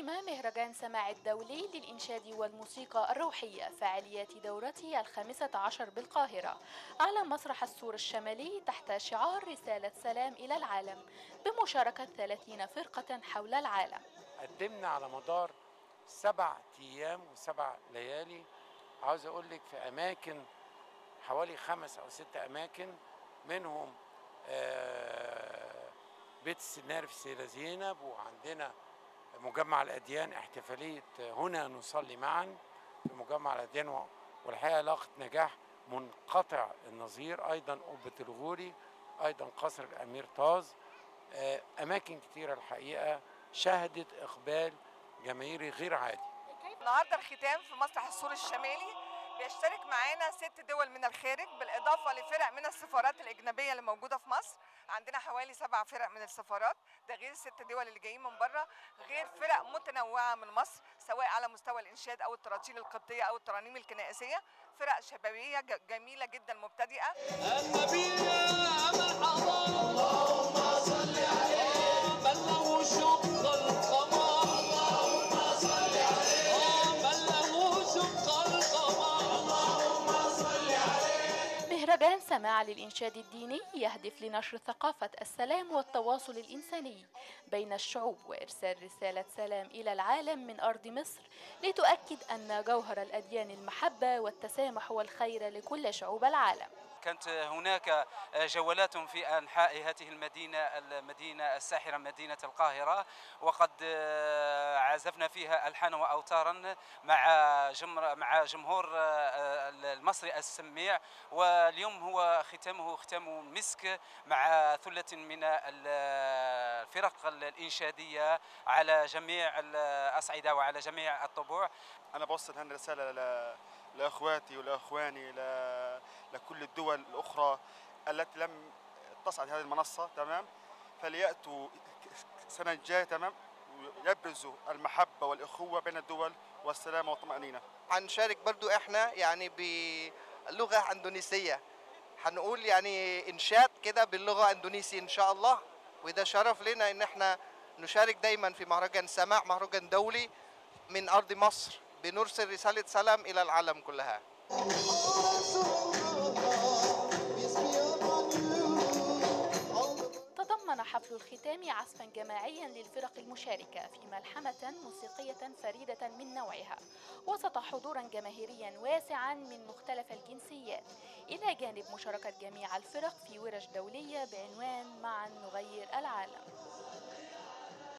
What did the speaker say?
قدم مهرجان سماع الدولي للإنشاد والموسيقى الروحية فعاليات دورته الخامسة عشر بالقاهرة على مسرح السور الشمالي تحت شعار رسالة سلام إلى العالم بمشاركة 30 فرقة حول العالم قدمنا على مدار سبع ايام وسبع ليالي عاوز اقول لك في اماكن حوالي خمس او ست اماكن منهم آه، بيت السناري في سيدة زينب وعندنا مجمع الاديان احتفاليه هنا نصلي معا في مجمع الاديان و- والحقيقه لاقت نجاح منقطع النظير ايضا قبه الغوري ايضا قصر الامير طاز آه، اماكن كتيره الحقيقه شهدت اقبال جماهيري غير عادي النهارده الختام في مسرح السور الشمالي بيشترك معانا ست دول من الخارج بالاضافه لفرق من السفارات الاجنبيه اللي موجوده في مصر عندنا حوالي سبع فرق من السفارات ده غير الست دول اللي جايين من بره غير فرق متنوعه من مصر سواء على مستوى الانشاد او التراتيل القبطيه او الترانيم الكنائسيه فرق شبابيه ج- جميله جدا مبتدئه النبي مرحبا اللهم صل عليه بلغوا شق القمر اللهم صل عليه بلغوا شق القمر اللهم صل عليه مهرجان سماع للإنشاد الديني يهدف لنشر ثقافة السلام والتواصل الإنساني بين الشعوب وإرسال رسالة سلام إلى العالم من أرض مصر لتؤكد أن جوهر الأديان المحبة والتسامح والخير لكل شعوب العالم كانت هناك جولات في انحاء هذه المدينه المدينه الساحره مدينه القاهره وقد عزفنا فيها الحان واوتارا مع جمر مع جمهور المصري السميع واليوم هو ختامه ختام مسك مع ثله من الفرق الانشاديه على جميع الاصعده وعلى جميع الطبوع انا بوصل هنا رساله ل... لاخواتي ولاخواني ل... لكل الدول الاخرى التي لم تصعد هذه المنصه تمام فلياتوا السنه الجايه تمام يبرزوا المحبه والاخوه بين الدول والسلامه والطمانينه هنشارك برضو احنا يعني بلغة اندونيسية هنقول يعني انشاد كده باللغة اندونيسي ان شاء الله وده شرف لنا ان احنا نشارك دايما في مهرجان سماع مهرجان دولي من ارض مصر بنرسل رسالة سلام الى العالم كلها تضمن حفل الختام عزفا جماعيا للفرق المشاركة في ملحمة موسيقية فريدة من نوعها وسط حضورا جماهيريا واسعا من مختلف الجنسيات إلى جانب مشاركة جميع الفرق في ورش دولية بعنوان معا نغير العالم